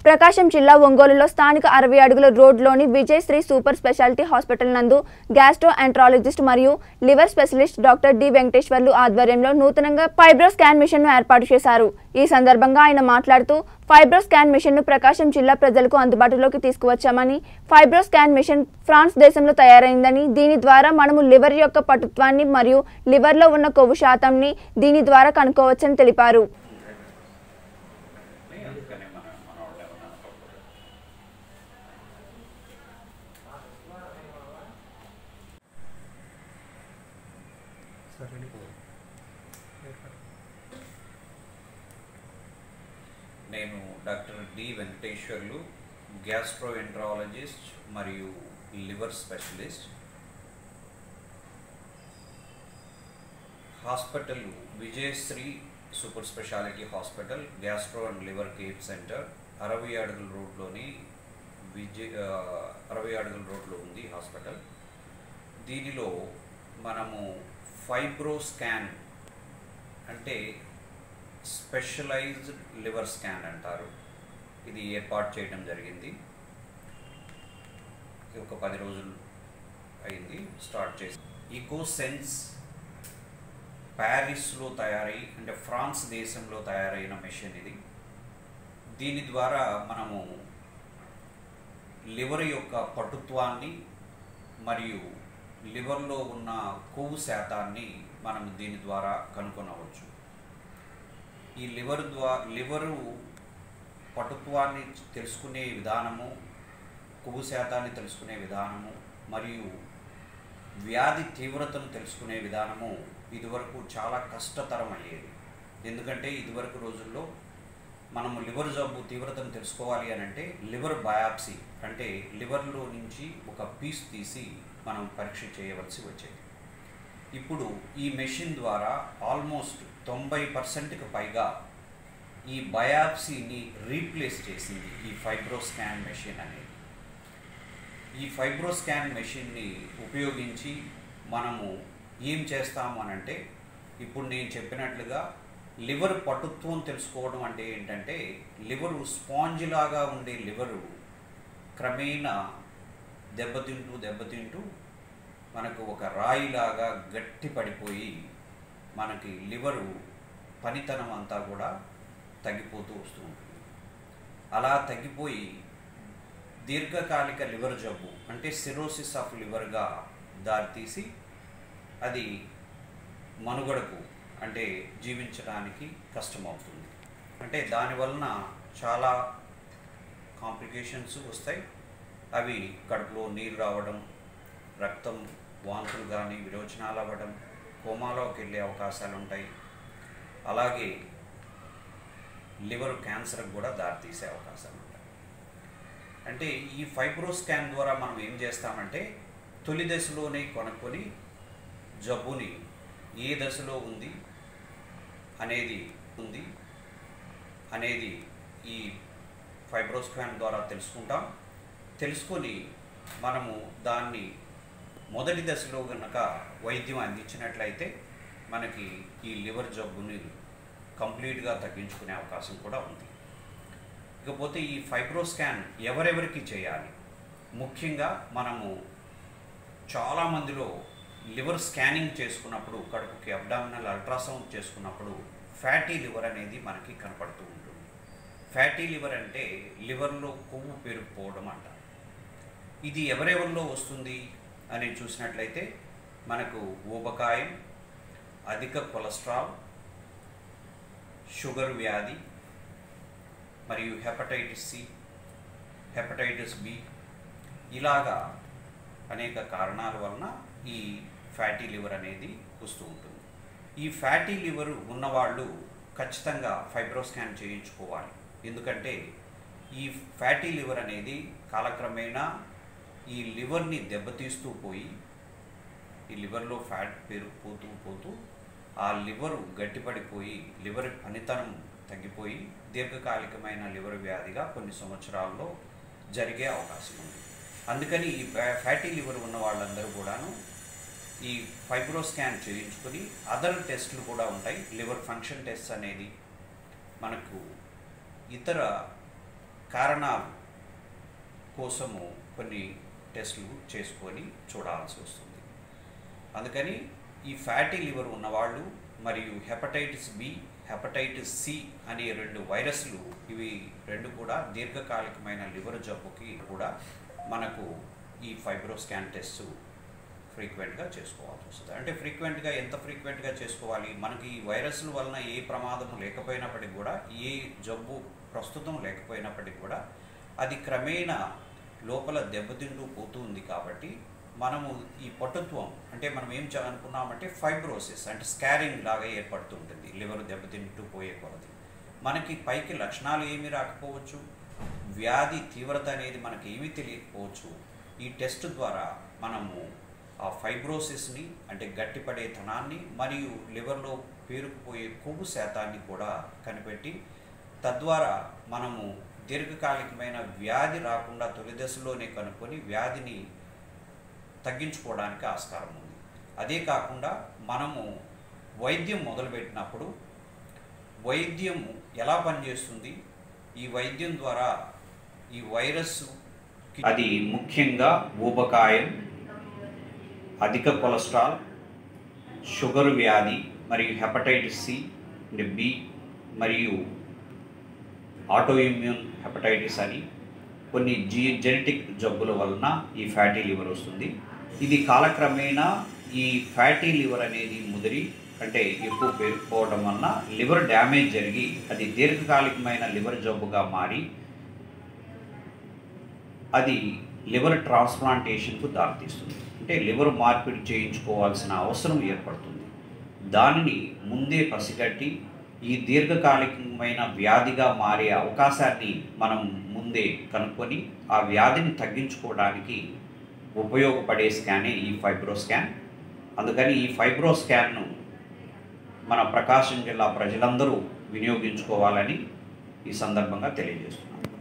ప్రకాశం జిల్లా ఒంగోలులో స్థానిక అరవై అడుగుల రోడ్లోని Vijay Sri super speciality hospital నందు గ్యాస్ట్రో ఎంట్రాలజిస్ట్ మరియు liver specialist doctor D Venkateswarlu ఆధ్వర్యంలో నూతనంగా ఫైబ్రో స్కాన్ మిషన్ ను ఏర్పాటు చేశారు ఈ సందర్భంగా ఆయన మాట్లాడుతూ ఫైబ్రో స్కాన్ మిషన్ ను ప్రకాశం జిల్లా ప్రజలకు అందుబాటులోకి తీసుకువచ్చామని ఫైబ్రో స్కాన్ మిషన్ ఫ్రాన్స్ దేశంలో తయారైందని దీని ద్వారా మనము లివర్ యొక్క పటుత్వాన్ని మరియు లివర్లో ఉన్న కొవ్వు శాతంని దీని ద్వారా కనుక్కోవచ్చని తెలిపారు అందుకనే మన మన వాళ్ళు ఏమన్నా అనుకోకూడదు. నేను డాక్టర్ డి వెంకటేశ్వర్లు గ్యాస్ట్రోఎంట్రాలజిస్ట్ మరియు liver specialist hospital Vijayasri super speciality hospital gastro and liver care centre అరవై అడుగుల రోడ్లోని విజయ్ ఆ, అరవై అడుగుల రోడ్లో ఉంది హాస్పిటల్ దీనిలో మనము ఫైబ్రో స్కాన్ అంటే స్పెషలైజ్డ్ లివర్ స్కాన్ అంటారు ఇది ఏర్పాటు చేయడం జరిగింది ఇది ఒక పది రోజులు అయింది స్టార్ట్ చేసి ఈకో సెన్స్ ప్యారిస్లో తయారై అంటే ఫ్రాన్స్ దేశంలో తయారైన మెషిన్ ఇది దీని ద్వారా మనము లివర్ యొక్క పటుత్వాన్ని మరియు లివర్లో ఉన్న కొవ్వు శాతాన్ని మనం దీని ద్వారా కనుగొనవచ్చు ఈ లివర్ ద్వారా లివరు పటుత్వాన్ని తెలుసుకునే విధానము కొవ్వు శాతాన్ని తెలుసుకునే విధానము మరియు వ్యాధి తీవ్రతను తెలుసుకునే విధానము ఇదివరకు చాలా కష్టతరం అయ్యేది ఎందుకంటే ఇదివరకు రోజుల్లో మనము లివర్ జబ్బు తీవ్రతను తెలుసుకోవాలి అని అంటే లివర్ బయాప్సీ అంటే లివర్లో నుంచి ఒక పీస్ తీసి మనం పరీక్ష చేయవలసి వచ్చేది ఇప్పుడు ఈ మెషిన్ ద్వారా ఆల్మోస్ట్ తొంభై పర్సెంట్కి పైగా ఈ బయాప్సీని రీప్లేస్ చేసింది ఈ ఫైబ్రో స్కాన్ మెషిన్ అనేది ఈ ఫైబ్రో స్కాన్ మెషిన్ని ఉపయోగించి మనము ఏం చేస్తాము అని అంటే ఇప్పుడు నేను చెప్పినట్లుగా లివర్ పటుత్వం తెలుసుకోవడం అంటే ఏంటంటే లివరు స్పాంజ్ లాగా ఉండే లివరు క్రమేణా దెబ్బతింటూ దెబ్బతింటూ మనకు ఒక రాయిలాగా గట్టి పడిపోయి మనకి లివరు పనితనం అంతా కూడా తగ్గిపోతూ వస్తూ ఉంటుంది అలా తగ్గిపోయి దీర్ఘకాలిక లివర్ జబ్బు అంటే సిరోసిస్ ఆఫ్ లివర్గా దారితీసి అది మనుగడకు అంటే జీవించడానికి కష్టమవుతుంది అంటే దానివలన చాలా కాంప్లికేషన్స్ వస్తాయి అవి కడుపులో నీరు రావడం రక్తం వాంతులు కానీ విరోచనాలు అవ్వడం కోమాలోకి వెళ్ళే అవకాశాలు ఉంటాయి అలాగే లివర్ క్యాన్సర్కి కూడా దారితీసే అవకాశాలు ఉంటాయి అంటే ఈ ఫైబ్రో స్కాన్ ద్వారా మనం ఏం చేస్తామంటే తొలి దశలోనే కొనుక్కొని జబ్బుని ఏ దశలో ఉంది అనేది ఉంది అనేది ఈ ఫైబ్రో స్కాన్ ద్వారా తెలుసుకుంటాం తెలుసుకొని మనము దాన్ని మొదటి దశలో కనుక వైద్యం అందించినట్లయితే మనకి ఈ లివర్ జబ్బుని కంప్లీట్గా తగ్గించుకునే అవకాశం కూడా ఉంది ఇకపోతే ఈ ఫైబ్రో స్కాన్ ఎవరెవరికి చేయాలి ముఖ్యంగా మనము చాలామందిలో లివర్ స్కానింగ్ చేసుకున్నప్పుడు కడుపుకి అబ్డామినల్ అల్ట్రాసౌండ్ చేసుకున్నప్పుడు ఫ్యాటీ లివర్ అనేది మనకి కనపడుతూ ఉంటుంది ఫ్యాటీ లివర్ అంటే లివర్లో కొవ్వు పెరిగిపోవడం అంటారు ఇది ఎవరెవరిలో వస్తుంది అని చూసినట్లయితే మనకు ఊబకాయం అధిక కొలెస్ట్రాల్ షుగర్ వ్యాధి మరియు హెపటైటిస్ సి హెపటైటిస్ బి ఇలాగా అనేక కారణాల వలన ఈ ఫ్యాటీ లివర్ అనేది వస్తూ ఉంటుంది ఈ ఫ్యాటీ లివర్ ఉన్నవాళ్ళు ఖచ్చితంగా ఫైబ్రో స్కాన్ చేయించుకోవాలి ఎందుకంటే ఈ ఫ్యాటీ లివర్ అనేది కాలక్రమేణా ఈ లివర్ని దెబ్బతీస్తూ పోయి ఈ లివర్లో ఫ్యాట్ పెరిగిపోతూ పోతూ ఆ లివరు గట్టిపడిపోయి లివర్ పనితనం తగ్గిపోయి దీర్ఘకాలికమైన లివర్ వ్యాధిగా కొన్ని సంవత్సరాల్లో జరిగే అవకాశం ఉంది అందుకని ఈ ఫ్యా- ఫ్యాటీ లివర్ ఉన్న వాళ్ళందరూ కూడాను ఈ ఫైబ్రో స్కాన్ చేయించుకుని అదర్ టెస్ట్లు కూడా ఉంటాయి లివర్ ఫంక్షన్ టెస్ట్ అనేది మనకు ఇతర కారణాలు కోసము కొన్ని టెస్టులు చేసుకొని చూడాల్సి వస్తుంది అందుకని ఈ ఫ్యాటీ లివర్ ఉన్నవాళ్ళు మరియు హెపటైటిస్ బి హెపటైటిస్ సి అనే రెండు వైరస్లు ఇవి రెండు కూడా దీర్ఘకాలికమైన లివర్ జబ్బుకి కూడా మనకు ఈ ఫైబ్రో స్కాన్ టెస్ట్ ఫ్రీక్వెంట్గా చేసుకోవాల్సి వస్తుంది అంటే ఫ్రీక్వెంట్గా ఎంత ఫ్రీక్వెంట్గా చేసుకోవాలి మనకి ఈ వైరస్ల వలన ఏ ప్రమాదం లేకపోయినప్పటికీ కూడా ఏ జబ్బు ప్రస్తుతం లేకపోయినప్పటికీ కూడా అది క్రమేణా లోపల దెబ్బతింటూ పోతుంది కాబట్టి మనము ఈ పటుత్వం అంటే మనం ఏం చ- అనుకున్నామంటే ఫైబ్రోసిస్ అంటే స్కారింగ్ లాగా ఏర్పడుతూ ఉంటుంది లివర్ దెబ్బతింటూ పోయే కొలది మనకి పైకి లక్షణాలు ఏమీ రాకపోవచ్చు వ్యాధి తీవ్రత అనేది మనకి ఏమీ తెలియకపోవచ్చు ఈ టెస్ట్ ద్వారా మనము ఆ ఫైబ్రోసిస్ని అంటే గట్టిపడే ధనాన్ని మరియు లివర్లో పేరుకుపోయే కొవ్వు శాతాన్ని కూడా కనిపెట్టి తద్వారా మనము దీర్ఘకాలికమైన వ్యాధి రాకుండా తొలి దశలోనే కనుక్కొని వ్యాధిని తగ్గించుకోవడానికి ఆస్కారం ఉంది అదే కాకుండా మనము వైద్యం మొదలుపెట్టినప్పుడు వైద్యం ఎలా పనిచేస్తుంది ఈ వైద్యం ద్వారా ఈ వైరస్ అది ముఖ్యంగా ఊబకాయం అధిక కొలెస్ట్రాల్ షుగర్ వ్యాధి మరియు హెపటైటిస్ సి అంటే బి మరియు ఆటోఇమ్యూన్ హెపటైటిస్ అని కొన్ని జీ జెనెటిక్ జబ్బుల వలన ఈ ఫ్యాటీ లివర్ వస్తుంది ఇది కాలక్రమేణా ఈ ఫ్యాటీ లివర్ అనేది ముదిరి అంటే ఎక్కువ పేరుకుపోవడం వలన లివర్ డ్యామేజ్ జరిగి అది దీర్ఘకాలికమైన లివర్ జబ్బుగా మారి అది లివర్ ట్రాన్స్ప్లాంటేషన్కు దారితీస్తుంది అంటే లివర్ మార్పిడి చేయించుకోవాల్సిన అవసరం ఏర్పడుతుంది దానిని ముందే పసిగట్టి ఈ దీర్ఘకాలికమైన వ్యాధిగా మారే అవకాశాన్ని మనం ముందే కనుక్కొని ఆ వ్యాధిని తగ్గించుకోవడానికి ఉపయోగపడే స్కానే ఈ ఫైబ్రో స్కాన్ అందుకని ఈ ఫైబ్రో స్కాన్ను మన ప్రకాశం జిల్లా ప్రజలందరూ వినియోగించుకోవాలని ఈ సందర్భంగా తెలియజేస్తున్నాను